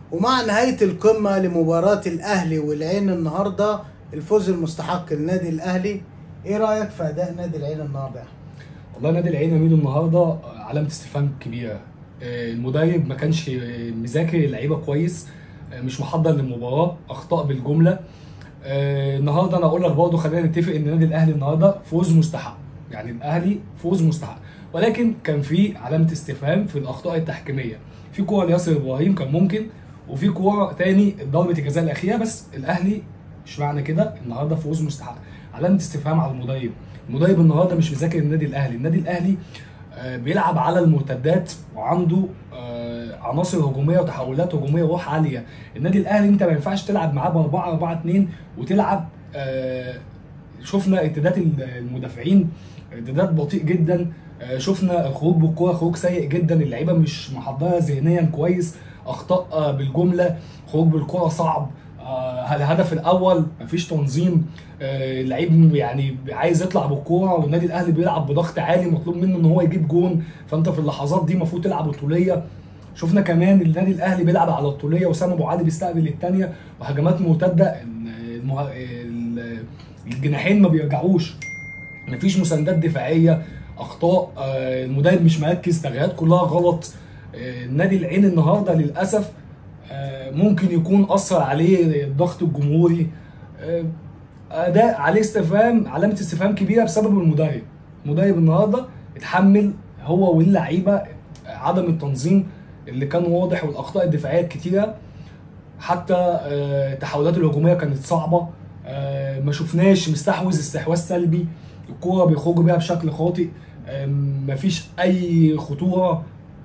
ومع نهاية القمة لمباراة الأهلي والعين النهاردة الفوز المستحق للنادي الأهلي إيه رأيك في أداء نادي العين النهاردة؟ والله نادي العين يا ميدو النهارده علامه استفهام كبيره آه، المدرب ما كانش آه، مذاكر اللعيبه كويس آه، مش محضر للمباراه اخطاء بالجمله آه، النهارده انا اقول لك برضه خلينا نتفق ان النادي الاهلي النهارده فوز مستحق يعني الاهلي فوز مستحق ولكن كان في علامه استفهام في الاخطاء التحكيميه في كوره لياسر ابراهيم كان ممكن وفي كوره تاني ضربه الجزاء الاخيره بس الاهلي مش معنى كده النهارده فوز مستحق علامه استفهام على المدرب المدرب النهارده مش مذاكر النادي الاهلي النادي الاهلي آه، بيلعب على المرتدات وعنده آه، عناصر هجوميه وتحولات هجوميه وروح عاليه النادي الاهلي انت ما ينفعش تلعب معاه ب 4 4 2 وتلعب آه، شفنا ارتداد المدافعين ارتداد بطيء جدا آه، شفنا الخروج بالكوره خروج سيء جدا اللعيبه مش محضره ذهنيا كويس اخطاء آه، بالجمله خروج بالكوره صعب آه، الهدف الاول مفيش تنظيم آه، اللعيب يعني عايز يطلع بالكوره والنادي الاهلي بيلعب بضغط عالي مطلوب منه ان هو يجيب جون فانت في اللحظات دي المفروض تلعب بطوليه شفنا كمان النادي الاهلي بيلعب على الطوليه وسام ابو علي بيستقبل الثانيه وهجمات مرتده المه... ال- الجناحين ما بيرجعوش مفيش مساندات دفاعيه اخطاء آه، المدرب مش مركز تغييرات كلها غلط آه، النادي العين النهارده للاسف آه، ممكن يكون اثر عليه الضغط الجمهوري آه، اداء عليه استفهام علامه استفهام كبيره بسبب المدرب المدرب النهارده اتحمل هو واللعيبه عدم التنظيم اللي كان واضح والاخطاء الدفاعيه الكتيره حتى آه، التحولات الهجوميه كانت صعبه آه، ما شفناش مستحوذ استحواذ سلبي الكوره بيخرجوا بيها بشكل خاطئ آه، مفيش اي خطوره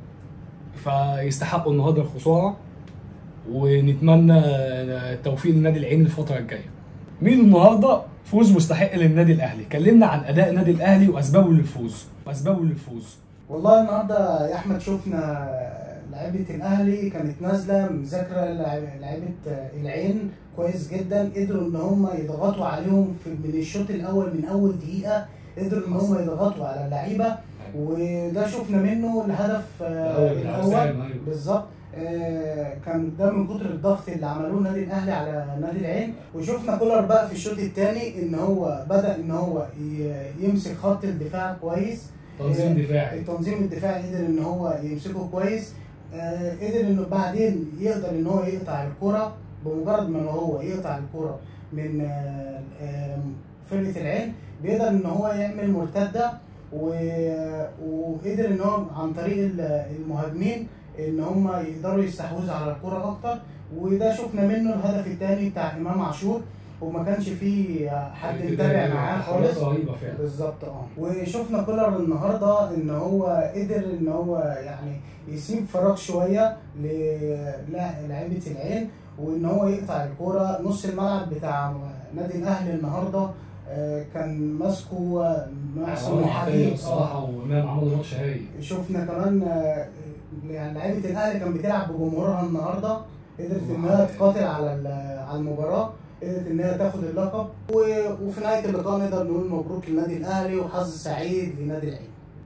فيستحقوا النهارده الخساره ونتمنى التوفيق للنادي العين الفتره الجايه مين النهارده فوز مستحق للنادي الاهلي كلمنا عن اداء النادي الاهلي واسبابه للفوز واسبابه للفوز والله النهارده يا احمد شفنا لعيبه الاهلي كانت نازله مذاكره لعب- لعيبه العين كويس جدا قدروا ان هم يضغطوا عليهم في من الشوط الاول من اول دقيقه قدروا ان هم يضغطوا على اللعيبه وده شفنا منه الهدف آه، الاول بالظبط آه، كان ده من كتر الضغط اللي عملوه النادي الاهلي على نادي العين وشفنا كولر بقى في الشوط الثاني ان هو بدا ان هو ي- يمسك خط الدفاع كويس تنظيم دفاعي التنظيم الدفاعي قدر ان هو يمسكه كويس آه، قدر انه بعدين يقدر ان هو يقطع الكرة بمجرد ما هو يقطع الكرة من آه، آه، فرقة العين بيقدر ان هو يعمل مرتدة و- وقدر ان هو عن طريق ال- المهاجمين ان هم يقدروا يستحوذوا على الكرة اكتر وده شفنا منه الهدف الثاني بتاع امام عاشور وما كانش فيه حد متابع معاه خالص رهيبه فعلا بالظبط اه وشفنا كولر النهارده ان هو قدر ان هو يعني يسيب فراغ شويه للاعيبه العين وان هو يقطع الكوره نص الملعب بتاع نادي الاهلي النهارده آه، كان ماسكه محسن حديد الصراحه وامام عمل ماتش هايل شفنا كمان آه، يعني لعيبه الاهلي كانت بتلعب بجمهورها النهارده قدرت انها تقاتل على ال- على المباراه قدرت انها تاخد اللقب و- وفي نهايه اللقاء نقدر نقول مبروك للنادي الاهلي وحظ سعيد لنادي العين